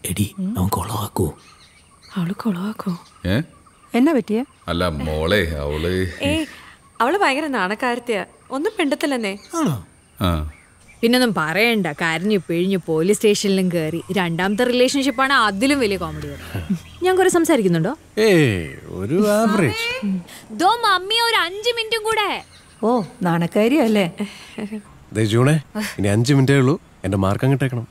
എടി അവൻ കൊളവാക്കൂ അവള് കൊളവാക്കോ ഏ എന്നാ പറ്റിയ അല്ല മോളെ അവള് ഏയ് അവള് ഭയങ്കര നാണക്കാരത്തിയാ ഒന്നും പെണ്ടത്തില്ലെന്നേ ആ പിന്നൊന്നും പറയണ്ട കരഞ്ഞു പിഴിഞ്ഞു പോലീസ് സ്റ്റേഷനിലും കയറി രണ്ടാമത്തെ റിലേഷൻഷിപ്പാണ് അതിലും വലിയ കോമഡി ഞാൻ കുറെ സംസാരിക്കുന്നുണ്ടോ ഏയ് ഒരു ആവറേജ് ദോ മമ്മി ഒരു അഞ്ചു മിനിറ്റും കൂടെ ഓ നാണക്കാരിയല്ലേ ദേ ജൂണേ ഇനി അഞ്ച് മിനിറ്റേ ഉള്ളൂ എന്റെ മാർക്ക് അങ്ങിട്ടേക്കണം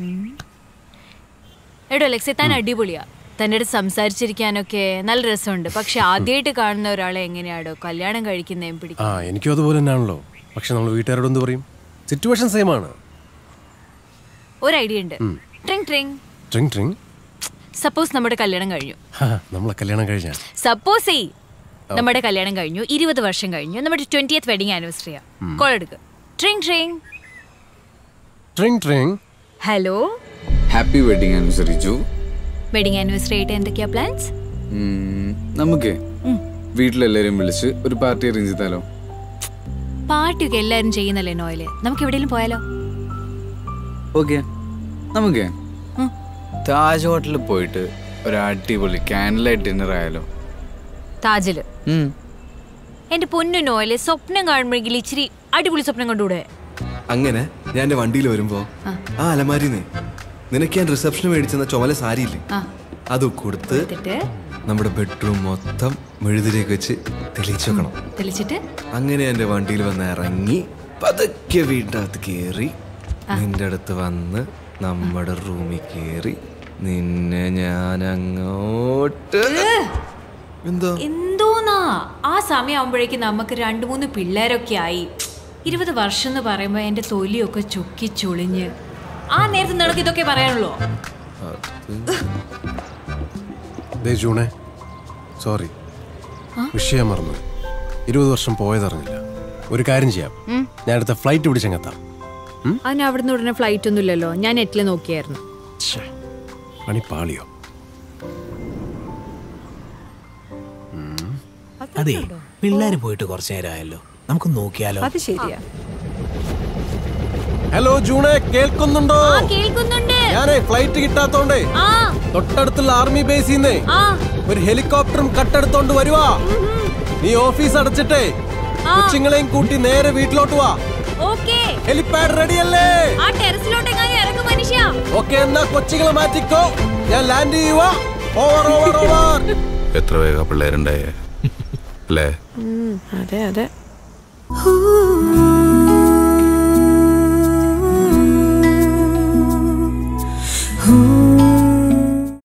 എടോ ലക്ഷ്യ താൻ അടിപൊളിയാ തൻ്റെ അടുത്ത് സംസാരിച്ചിരിക്കാനൊക്കെ നല്ല രസമുണ്ട് പക്ഷെ ആദ്യമായിട്ട് കാണുന്ന ഒരാളെ എങ്ങനെയാടോ കല്യാണം കഴിക്കുന്നതും ആ പിടിക്കും എനിക്കും അതുപോലെ തന്നെയാണല്ലോ പക്ഷെ നമ്മൾ വീട്ടുകാരോട് എന്ത് പറയും സിറ്റുവേഷൻ സെയിം ആണ് ഒരു ഐഡിയ ഉണ്ട് ട്രിങ് ട്രിങ് ട്രിങ് ട്രിങ് സപ്പോസ് നമ്മുടെ കല്യാണം കഴിഞ്ഞു നമ്മളെ കല്യാണം കഴിഞ്ഞാൽ സപ്പോസ് നമ്മുടെ കല്യാണം കഴിഞ്ഞു ഇരുപത് വർഷം കഴിഞ്ഞു നമ്മുടെ ട്വന്റിയത്ത് വെഡിങ് ആനിവേഴ്സറിയാ കോൾ എടുക്ക് tring tring tring tring hello happy wedding അനുസരിച്ചു വെഡിങ് ആനിവേഴ്സറി ആയിട്ട് എന്തൊക്കെയാ പ്ലാൻസ് നമുക്ക് വീട്ടിലെല്ലാരും വിളിച്ച് ഒരു പാർട്ടി അറേഞ്ച് ചെയ്താലോ പാർട്ടിയൊക്കെ എല്ലാരും ചെയ്യുന്നല്ലേ നോയില് നമുക്ക് എവിടെയെങ്കിലും പോയാലോ ഓക്കെ നമുക്ക് താജ് ഹോട്ടലിൽ പോയിട്ട് ഒരു അടിപൊളി ക്യാൻഡിൽ ലൈറ്റ് ഡിന്നർ ആയാലോ താജില് ഉം. എന്റെ പൊന്നു നോയില് സ്വപ്നം കാണുമ്പോഴെങ്കിൽ ഇച്ചിരി അടിപൊളി സ്വപ്നം കണ്ടുകൂടെ അങ്ങനെ ഞാൻ എന്റെ വണ്ടിയിൽ വരുമ്പോ ആ അലമാരിന്നേ നിനക്ക് ഞാൻ റിസപ്ഷന് മേടിച്ചെന്ന ചുമല സാരിയില്ലേ അത് കൊടുത്ത് എന്നിട്ട് നമ്മുടെ ബെഡ്റൂം മൊത്തം മെഴുതിലേക്ക് വെച്ച് തെളിയിച്ചു വെക്കണം തെളിച്ചിട്ട് അങ്ങനെ എന്റെ വണ്ടിയിൽ വന്ന് ഇറങ്ങി പതുക്കെ വീടിനകത്ത് കയറി നിന്റെ അടുത്ത് വന്ന് നമ്മുടെ റൂമിൽ കയറി നിന്നെ ഞാൻ അങ്ങോട്ട് എന്തോ എന്തോന്നാ ആ സമയമാകുമ്പോഴേക്കും നമുക്ക് രണ്ട് മൂന്ന് പിള്ളേരൊക്കെ ആയി ഇരുപത് വർഷം എന്ന് പറയുമ്പോൾ എൻ്റെ തൊലിയൊക്കെ ചുക്കി ചുളിഞ്ഞ് ആ നേരത്തെ നിനക്ക് ഇതൊക്കെ പറയാനുള്ളൂ ദേ ജൂണേ സോറി വിഷയം മറന്നു ഇരുപത് വർഷം പോയതറിഞ്ഞില്ല ഒരു കാര്യം ചെയ്യാം ഞാൻ അടുത്ത ഫ്ലൈറ്റ് പിടിച്ചെങ്ങെത്താം അതിന് അവിടുന്ന് ഉടനെ ഫ്ലൈറ്റ് ഒന്നും ഇല്ലല്ലോ ഞാൻ നെറ്റിൽ നോക്കിയായിരുന്നു ഛേ, പണി പാളിയോ അതെ പിള്ളേര് പോയിട്ട് കുറച്ചു നേരമായല്ലോ നമുക്ക് നോക്കിയാലോ അത് ശരിയാ ഹലോ ജൂണേ കേൾക്കുന്നുണ്ടോ കേൾക്കുന്നുണ്ട് ഞാനേ ഫ്ലൈറ്റ് കിട്ടാത്തോണ്ടേ ആ തൊട്ടടുത്തുള്ള ആർമി ബേസിൽ നിന്നേ ആ ഒരു ഹെലികോപ്റ്ററും കട്ടെടുത്തോണ്ട് വരുവാ നീ ഓഫീസ് അടച്ചിട്ടേ കൊച്ചുങ്ങളെയും കൂട്ടി നേരെ വീട്ടിലോട്ട് വാ ഓക്കേ ഹെലിപാഡ് റെഡിയല്ലേ ആ ടെറസിലോട്ട് എങ്ങാനും ഇറങ്ങും മനുഷ്യ ഓക്കെ എന്നാ കൊച്ചുങ്ങളെ മാറ്റിക്കോ ഞാൻ ലാൻഡ് ചെയ്യുവാ ഓവർ ഓവർ ഓവർ എത്ര വേഗ പിള്ളേരുണ്ടായേ അല്ലേ അതെ അതെ ഊ